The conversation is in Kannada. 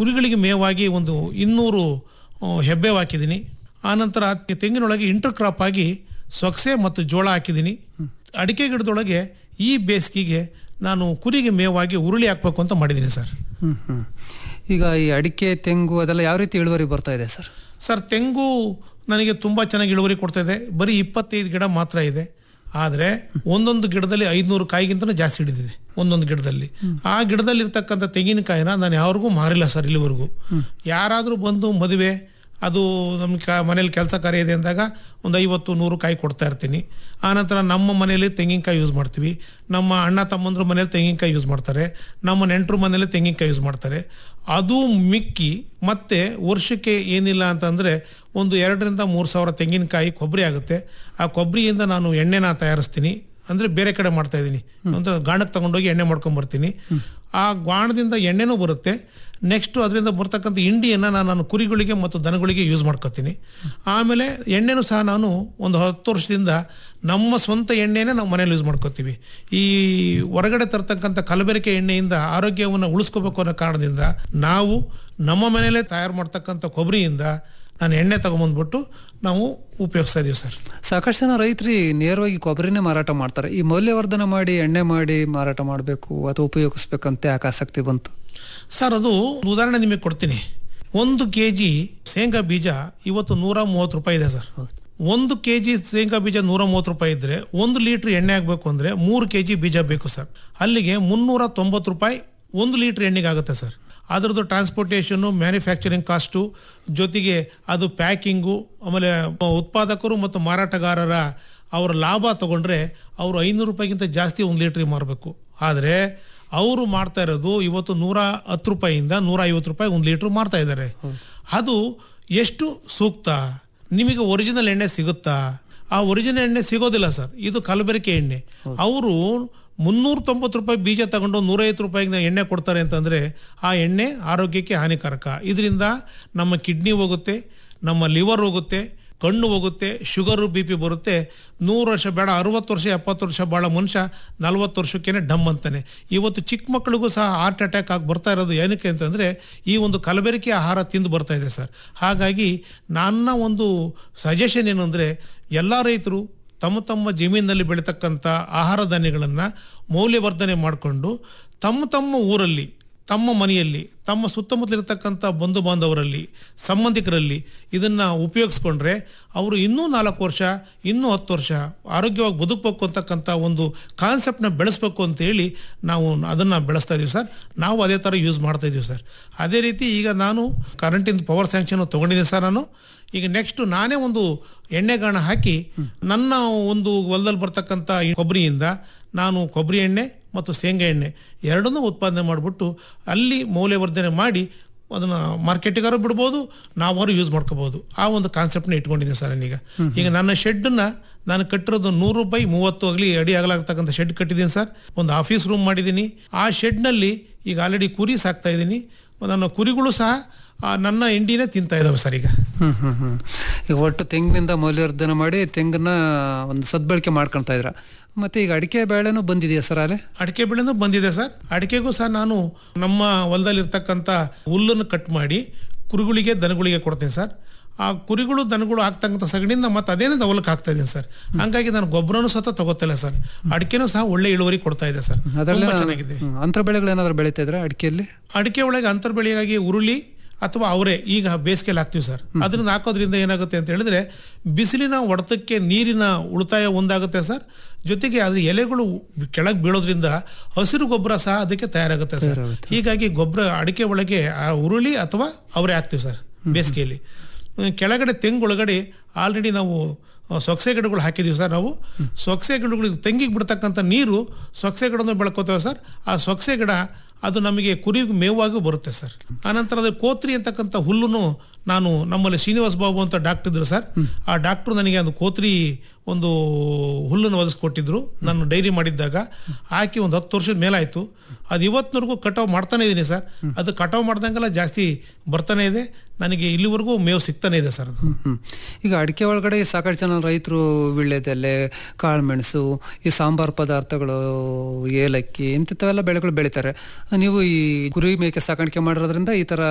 ಕುರಿಗಳಿಗೆ ಮೇವಾಗಿ ಒಂದು ಇನ್ನೂರು ಆ, ಹೆಬ್ಬೆ ಹಾಕಿದ್ದೀನಿ ಆನಂತರ ತೆಂಗಿನೊಳಗೆ ಇಂಟರ್ ಕ್ರಾಪ್ ಆಗಿ ಸೊಗಸೆ ಮತ್ತು ಜೋಳ ಹಾಕಿದ್ದೀನಿ ಅಡಿಕೆ ಗಿಡದೊಳಗೆ ಈ ಬೇಸಿಗೆಗೆ ನಾನು ಕುರಿಗೆ ಮೇವಾಗಿ ಉರುಳಿ ಹಾಕ್ಬೇಕು ಅಂತ ಮಾಡಿದ್ದೀನಿ ಸರ್ ಹ್ಮ್ ಹ್ಮ್ ಈಗ ಈ ಅಡಿಕೆ ತೆಂಗು ಅದೆಲ್ಲ ಯಾವ ರೀತಿ ಇಳುವರಿ ಬರ್ತಾ ಇದೆ ಸರ್ ಸರ್ ತೆಂಗು ನನಗೆ ತುಂಬ ಚೆನ್ನಾಗಿ ಇಳುವರಿ ಕೊಡ್ತಾ ಇದೆ ಬರೀ ಇಪ್ಪತ್ತೈದು ಗಿಡ ಮಾತ್ರ ಇದೆ ಆದರೆ ಒಂದೊಂದು ಗಿಡದಲ್ಲಿ ಐದುನೂರು ಕಾಯಿಗಿಂತಲೂ ಜಾಸ್ತಿ ಹಿಡಿದಿದೆ ಒಂದೊಂದು ಗಿಡದಲ್ಲಿ ಆ ಗಿಡದಲ್ಲಿ ಇರ್ತಕ್ಕಂಥ ತೆಂಗಿನಕಾಯಿನ ನಾನು ಯಾರಿಗೂ ಮಾರಿಲ್ಲ ಸರ್ ಇಲ್ಲಿವರೆಗೂ ಯಾರಾದರೂ ಬಂದು ಮದುವೆ ಅದು ನಮ್ಮ ಕ ಮನೇಲಿ ಕೆಲಸ ಕಾರ್ಯ ಇದೆ ಅಂದಾಗ ಒಂದು ಐವತ್ತು ನೂರು ಕಾಯಿ ಕೊಡ್ತಾ ಇರ್ತೀನಿ ಆನಂತರ ನಮ್ಮ ಮನೆಯಲ್ಲಿ ತೆಂಗಿನಕಾಯಿ ಯೂಸ್ ಮಾಡ್ತೀವಿ ನಮ್ಮ ಅಣ್ಣ ತಮ್ಮಂದ್ರ ಮನೇಲಿ ತೆಂಗಿನಕಾಯಿ ಯೂಸ್ ಮಾಡ್ತಾರೆ ನಮ್ಮ ನೆಂಟರು ಮನೇಲಿ ತೆಂಗಿನಕಾಯಿ ಯೂಸ್ ಮಾಡ್ತಾರೆ ಅದು ಮಿಕ್ಕಿ ಮತ್ತೆ ವರ್ಷಕ್ಕೆ ಏನಿಲ್ಲ ಅಂತಂದರೆ ಒಂದು ಎರಡರಿಂದ ಮೂರು ಸಾವಿರ ತೆಂಗಿನಕಾಯಿ ಕೊಬ್ಬರಿ ಆಗುತ್ತೆ ಆ ಕೊಬ್ಬರಿಯಿಂದ ನಾನು ಎಣ್ಣೆನ ತಯಾರಿಸ್ತೀನಿ ಅಂದರೆ ಬೇರೆ ಕಡೆ ಮಾಡ್ತಾ ಇದ್ದೀನಿ ಅಂತ ಗಾಣಕ್ಕೆ ತಗೊಂಡೋಗಿ ಎಣ್ಣೆ ಮಾಡ್ಕೊಂಡ್ ಬರ್ತೀನಿ ಆ ಗಾಣದಿಂದ ಎಣ್ಣೆನೂ ಬರುತ್ತೆ ನೆಕ್ಸ್ಟ್ ಅದರಿಂದ ಬರ್ತಕ್ಕಂಥ ಹಿಂಡಿಯನ್ನು ನಾನು ನಾನು ಕುರಿಗಳಿಗೆ ಮತ್ತು ದನಗಳಿಗೆ ಯೂಸ್ ಮಾಡ್ಕೊತೀನಿ ಆಮೇಲೆ ಎಣ್ಣೆನೂ ಸಹ ನಾನು ಒಂದು ಹತ್ತು ವರ್ಷದಿಂದ ನಮ್ಮ ಸ್ವಂತ ಎಣ್ಣೆನೇ ನಾವು ಮನೇಲಿ ಯೂಸ್ ಮಾಡ್ಕೋತೀವಿ ಈ ಹೊರಗಡೆ ತರ್ತಕ್ಕಂಥ ಕಲಬೆರಕೆ ಎಣ್ಣೆಯಿಂದ ಆರೋಗ್ಯವನ್ನು ಉಳಿಸ್ಕೋಬೇಕು ಅನ್ನೋ ಕಾರಣದಿಂದ ನಾವು ನಮ್ಮ ಮನೆಯಲ್ಲೇ ತಯಾರು ಮಾಡ್ತಕ್ಕಂಥ ಕೊಬ್ಬರಿಯಿಂದ ನಾನು ಎಣ್ಣೆ ತಗೊಂಬಂದ್ಬಿಟ್ಟು ನಾವು ಉಪಯೋಗಿಸ್ತಾ ಇದೀವಿ ಸರ್ ಸಾಕಷ್ಟು ಜನ ರೈತರು ನೇರವಾಗಿ ಕೊಬ್ಬರಿನೇ ಮಾರಾಟ ಮಾಡ್ತಾರೆ ಈ ಮೌಲ್ಯವರ್ಧನೆ ಮಾಡಿ ಎಣ್ಣೆ ಮಾಡಿ ಮಾರಾಟ ಮಾಡಬೇಕು ಅಥವಾ ಉಪಯೋಗಿಸ್ಬೇಕಂತ ಯಾಕೆ ಆಸಕ್ತಿ ಬಂತು ಸರ್ ಅದು ಉದಾಹರಣೆ ನಿಮಗೆ ಕೊಡ್ತೀನಿ ಒಂದು ಕೆ ಜಿ ಶೇಂಗಾ ಬೀಜ ಇವತ್ತು ನೂರ ಮೂವತ್ತು ರೂಪಾಯಿ ಇದೆ ಸರ್ ಒಂದು ಕೆ ಜಿ ಶೇಂಗಾ ಬೀಜ ನೂರ ಮೂವತ್ತು ರೂಪಾಯಿ ಇದ್ದರೆ ಒಂದು ಲೀಟ್ರ್ ಎಣ್ಣೆ ಆಗಬೇಕು ಅಂದರೆ ಮೂರು ಕೆ ಜಿ ಬೀಜ ಬೇಕು ಸರ್ ಅಲ್ಲಿಗೆ ಮುನ್ನೂರ ತೊಂಬತ್ತು ರೂಪಾಯಿ ಒಂದು ಲೀಟ್ರ್ ಎಣ್ಣೆಗೆ ಆಗುತ್ತೆ ಸರ್ ಅದರದ್ದು ಟ್ರಾನ್ಸ್ಪೋರ್ಟೇಷನ್ನು ಮ್ಯಾನುಫ್ಯಾಕ್ಚರಿಂಗ್ ಕಾಸ್ಟು ಜೊತೆಗೆ ಅದು ಪ್ಯಾಕಿಂಗು ಆಮೇಲೆ ಉತ್ಪಾದಕರು ಮತ್ತು ಮಾರಾಟಗಾರರ ಅವರ ಲಾಭ ತಗೊಂಡ್ರೆ ಅವರು ಐನೂರು ರೂಪಾಯಿಗಿಂತ ಜಾಸ್ತಿ ಒಂದು ಲೀಟ್ರಿಗೆ ಮಾರಬೇಕು ಆದರೆ ಅವರು ಮಾಡ್ತಾ ಇರೋದು ಇವತ್ತು ನೂರ ಹತ್ತು ರೂಪಾಯಿಯಿಂದ ನೂರ ಐವತ್ತು ರೂಪಾಯಿ ಒಂದು ಲೀಟ್ರ್ ಮಾರ್ತಾ ಇದ್ದಾರೆ ಅದು ಎಷ್ಟು ಸೂಕ್ತ ನಿಮಗೆ ಒರಿಜಿನಲ್ ಎಣ್ಣೆ ಸಿಗುತ್ತಾ ಆ ಒರಿಜಿನಲ್ ಎಣ್ಣೆ ಸಿಗೋದಿಲ್ಲ ಸರ್ ಇದು ಕಲಬೆರಕೆ ಎಣ್ಣೆ ಅವರು ಮುನ್ನೂರ ತೊಂಬತ್ತು ರೂಪಾಯಿ ಬೀಜ ತಗೊಂಡು ನೂರೈವತ್ತು ರೂಪಾಯಿಗೆ ಎಣ್ಣೆ ಕೊಡ್ತಾರೆ ಅಂತಂದರೆ ಆ ಎಣ್ಣೆ ಆರೋಗ್ಯಕ್ಕೆ ಹಾನಿಕಾರಕ ಇದರಿಂದ ನಮ್ಮ ಕಿಡ್ನಿ ಹೋಗುತ್ತೆ ನಮ್ಮ ಲಿವರ್ ಹೋಗುತ್ತೆ ಕಣ್ಣು ಹೋಗುತ್ತೆ ಶುಗರು ಬಿ ಪಿ ಬರುತ್ತೆ ನೂರು ವರ್ಷ ಬೇಡ ಅರುವತ್ತು ವರ್ಷ ಎಪ್ಪತ್ತು ವರ್ಷ ಭಾಳ ಮನುಷ್ಯ ನಲ್ವತ್ತು ವರ್ಷಕ್ಕೇನೆ ಡಮ್ ಅಂತಾನೆ ಇವತ್ತು ಚಿಕ್ಕ ಮಕ್ಕಳಿಗೂ ಸಹ ಹಾರ್ಟ್ ಅಟ್ಯಾಕ್ ಆಗಿ ಬರ್ತಾ ಇರೋದು ಏನಕ್ಕೆ ಅಂತಂದರೆ ಈ ಒಂದು ಕಲಬೆರಕೆ ಆಹಾರ ತಿಂದು ಬರ್ತಾ ಇದೆ ಸರ್ ಹಾಗಾಗಿ ನನ್ನ ಒಂದು ಸಜೆಷನ್ ಏನು ಅಂದರೆ ಎಲ್ಲ ರೈತರು ತಮ್ಮ ತಮ್ಮ ಜಮೀನಿನಲ್ಲಿ ಬೆಳೀತಕ್ಕಂಥ ಆಹಾರ ಧಾನ್ಯಗಳನ್ನು ಮೌಲ್ಯವರ್ಧನೆ ಮಾಡಿಕೊಂಡು ತಮ್ಮ ತಮ್ಮ ಊರಲ್ಲಿ ತಮ್ಮ ಮನೆಯಲ್ಲಿ ತಮ್ಮ ಸುತ್ತಮುತ್ತಲಿರ್ತಕ್ಕಂಥ ಬಂಧು ಬಾಂಧವರಲ್ಲಿ ಸಂಬಂಧಿಕರಲ್ಲಿ ಇದನ್ನು ಉಪಯೋಗಿಸ್ಕೊಂಡ್ರೆ ಅವರು ಇನ್ನೂ ನಾಲ್ಕು ವರ್ಷ ಇನ್ನೂ ಹತ್ತು ವರ್ಷ ಆರೋಗ್ಯವಾಗಿ ಬದುಕಬೇಕು ಅಂತಕ್ಕಂಥ ಒಂದು ಕಾನ್ಸೆಪ್ಟ್ನ ಬೆಳೆಸ್ಬೇಕು ಅಂತೇಳಿ ನಾವು ಅದನ್ನು ಬೆಳೆಸ್ತಾ ಇದೀವಿ ಸರ್ ನಾವು ಅದೇ ಥರ ಯೂಸ್ ಮಾಡ್ತಾ ಇದೀವಿ ಸರ್ ಅದೇ ರೀತಿ ಈಗ ನಾನು ಕರೆಂಟಿಂದ ಪವರ್ ಸ್ಯಾಂಕ್ಷನ್ ತೊಗೊಂಡಿದ್ದೀನಿ ಸರ್ ನಾನು ಈಗ ನೆಕ್ಸ್ಟ್ ನಾನೇ ಒಂದು ಎಣ್ಣೆಗಾಣ ಹಾಕಿ ನನ್ನ ಒಂದು ಹೊಲದಲ್ಲಿ ಬರ್ತಕ್ಕಂಥ ಈ ಕೊಬ್ಬರಿಯಿಂದ ನಾನು ಕೊಬ್ಬರಿ ಎಣ್ಣೆ ಮತ್ತು ಶೇಂಗಾ ಎಣ್ಣೆ ಎರಡನ್ನೂ ಉತ್ಪಾದನೆ ಮಾಡಿಬಿಟ್ಟು ಅಲ್ಲಿ ಮೌಲ್ಯವರ್ಧನೆ ಮಾಡಿ ಅದನ್ನು ಮಾರ್ಕೆಟಿಗಾರು ಬಿಡ್ಬೋದು ನಾವಾರು ಯೂಸ್ ಮಾಡ್ಕೋಬೋದು ಆ ಒಂದು ಕಾನ್ಸೆಪ್ಟ್ನ ಇಟ್ಕೊಂಡಿದ್ದೀನಿ ಸರ್ ನಾನೀಗ ಈಗ ನನ್ನ ಶೆಡ್ಡನ್ನ ನಾನು ಕಟ್ಟಿರೋದು ನೂರು ಬೈ ಮೂವತ್ತು ಆಗಲಿ ಅಡಿ ಆಗಲಾಗ್ತಕ್ಕಂಥ ಶೆಡ್ ಕಟ್ಟಿದ್ದೀನಿ ಸರ್ ಒಂದು ಆಫೀಸ್ ರೂಮ್ ಮಾಡಿದ್ದೀನಿ ಆ ಶೆಡ್ನಲ್ಲಿ ಈಗ ಆಲ್ರೆಡಿ ಕುರಿ ಸಾಕ್ತಾ ಇದ್ದೀನಿ ನನ್ನ ಕುರಿಗಳು ಸಹ ಆ ನನ್ನ ಇಂಡಿನೇ ತಿಂತಾ ಇದಾವೆ ಸರ್ ಈಗ ಹ್ಮ್ ಹ್ಮ್ ಹ್ಮ್ ಈಗ ಒಟ್ಟು ತೆಂಗಿನಿಂದ ಮೌಲ್ಯವರ್ಧನೆ ಮಾಡಿ ತೆಂಗನ್ನ ಒಂದು ಸದ್ಬಳಕೆ ಮಾಡ್ಕೊಳ್ತಾ ಇದ್ರ ಮತ್ತೆ ಈಗ ಅಡಿಕೆ ಬೇಳೆನೂ ಬಂದಿದೆಯಾ ಸರ್ ಅಲ್ಲೇ ಅಡಿಕೆ ಬೆಳೆನೂ ಬಂದಿದೆ ಸರ್ ಅಡಿಕೆಗೂ ಸಹ ನಾನು ನಮ್ಮ ಹೊಲದಲ್ಲಿರ್ತಕ್ಕಂಥ ಹುಲ್ಲನ್ನು ಕಟ್ ಮಾಡಿ ಕುರಿಗಳಿಗೆ ದನಗಳಿಗೆ ಕೊಡ್ತೀನಿ ಸರ್ ಆ ಕುರಿಗಳು ದನಗಳು ಆಗ್ತಕ್ಕಂಥ ಸಗಣಿಯಿಂದ ಮತ್ತೆ ಅದೇನಿದೆ ಹೊಲಕ್ಕೆ ಹಾಕ್ತಾ ಇದ್ದೀನಿ ಸರ್ ಹಂಗಾಗಿ ನಾನು ಗೊಬ್ಬರನೂ ಸಹ ತಗೋತಿಲ್ಲ ಸರ್ ಅಡಿಕೆನೂ ಸಹ ಒಳ್ಳೆ ಇಳುವರಿ ಕೊಡ್ತಾ ಇದೆ ಸರ್ ಅದರಲ್ಲೇ ತುಂಬಾ ಚೆನ್ನಾಗಿದೆ ಅಂತರ ಬೆಳೆಗಳು ಏನಾದ್ರು ಬೆಳೀತಾ ಇದ್ರ ಅಡಿಕೆಯಲ್ಲಿ ಅಡಿಕೆ ಒಳಗೆ ಅಂತರ್ ಬೆಳೆಯಾಗಿ ಉರುಳಿ ಅಥವಾ ಅವರೇ ಈಗ ಬೇಸಿಗೆಲಿ ಹಾಕ್ತೀವಿ ಸರ್ ಅದರಿಂದ ಹಾಕೋದ್ರಿಂದ ಏನಾಗುತ್ತೆ ಅಂತ ಹೇಳಿದ್ರೆ ಬಿಸಿಲಿನ ಹೊಡೆತಕ್ಕೆ ನೀರಿನ ಉಳಿತಾಯ ಒಂದಾಗುತ್ತೆ ಸರ್ ಜೊತೆಗೆ ಅದ್ರ ಎಲೆಗಳು ಕೆಳಗೆ ಬೀಳೋದ್ರಿಂದ ಹಸಿರು ಗೊಬ್ಬರ ಸಹ ಅದಕ್ಕೆ ತಯಾರಾಗುತ್ತೆ ಸರ್ ಹೀಗಾಗಿ ಗೊಬ್ಬರ ಅಡಿಕೆ ಒಳಗೆ ಆ ಉರುಳಿ ಅಥವಾ ಅವರೇ ಹಾಕ್ತೀವಿ ಸರ್ ಬೇಸಿಗೆಯಲ್ಲಿ ಹ್ಮ್, ಕೆಳಗಡೆ ತೆಂಗೊಳಗಡೆ ಆಲ್ರೆಡಿ ನಾವು ಆ, ಸೊಗಸೆ ಗಿಡಗಳು ಹಾಕಿದೀವಿ ಸರ್ ನಾವು ಸೊಗಸೆ ಗಿಡಗಳಿಗೆ ತೆಂಗಿಗೆ ಬಿಡ್ತಕ್ಕಂಥ ನೀರು ಸೊಗಸೆ ಗಿಡವನ್ನು ಬೆಳ್ಕೋತೇವೆ ಸರ್ ಆ ಸೊಗಸೆ ಗಿಡ ಅದು ನಮಗೆ ಕುರಿ ಮೇವಾಗಿ ಬರುತ್ತೆ ಸರ್ ಆನಂತರ ಅದು ಕೋತ್ರಿ ಅಂತಕ್ಕಂಥ ಹುಲ್ಲುನು ನಾನು ನಮ್ಮಲ್ಲಿ ಶ್ರೀನಿವಾಸ್ ಬಾಬು ಅಂತ ಡಾಕ್ಟರ್ ಇದ್ರು ಸರ್ ಆ ಡಾಕ್ಟ್ರು ನನಗೆ ಒಂದು ಕೋತ್ರಿ ಒಂದು ಹುಲ್ಲನ್ನು ಒದಗಿಸ್ಕೊಟ್ಟಿದ್ರು ನಾನು ಡೈರಿ ಮಾಡಿದ್ದಾಗ ಹಾಕಿ ಒಂದು ಹತ್ತು ವರ್ಷದ ಮೇಲಾಯಿತು ಅದು ಇವತ್ತಿನವರೆಗೂ ಕಟಾವು ಮಾಡ್ತಾನೆ ಇದ್ದೀನಿ ಸರ್ ಅದು ಕಟಾವು ಮಾಡ್ದಂಗೆಲ್ಲ ಜಾಸ್ತಿ ಬರ್ತಾನೆ ಇದೆ ನನಗೆ ಇಲ್ಲಿವರೆಗೂ ಮೇವು ಸಿಗ್ತಾನೆ ಇದೆ ಸರ್ ಅದು ಹ್ಮ್. ಈಗ ಅಡಿಕೆ ಒಳಗಡೆ ಸಾಕಷ್ಟು ಜನ ರೈತರು ವೀಳ್ಯದೆಲೆ ಕಾಳುಮೆಣಸು ಈ ಸಾಂಬಾರ್ ಪದಾರ್ಥಗಳು ಏಲಕ್ಕಿ ಇಂಥವೆಲ್ಲ ಬೆಳೆಗಳು ಬೆಳೀತಾರೆ ನೀವು ಈ ಕುರಿ ಮೇಕೆ ಸಾಕಾಣಿಕೆ ಮಾಡಿರೋದ್ರಿಂದ ಈ ತರ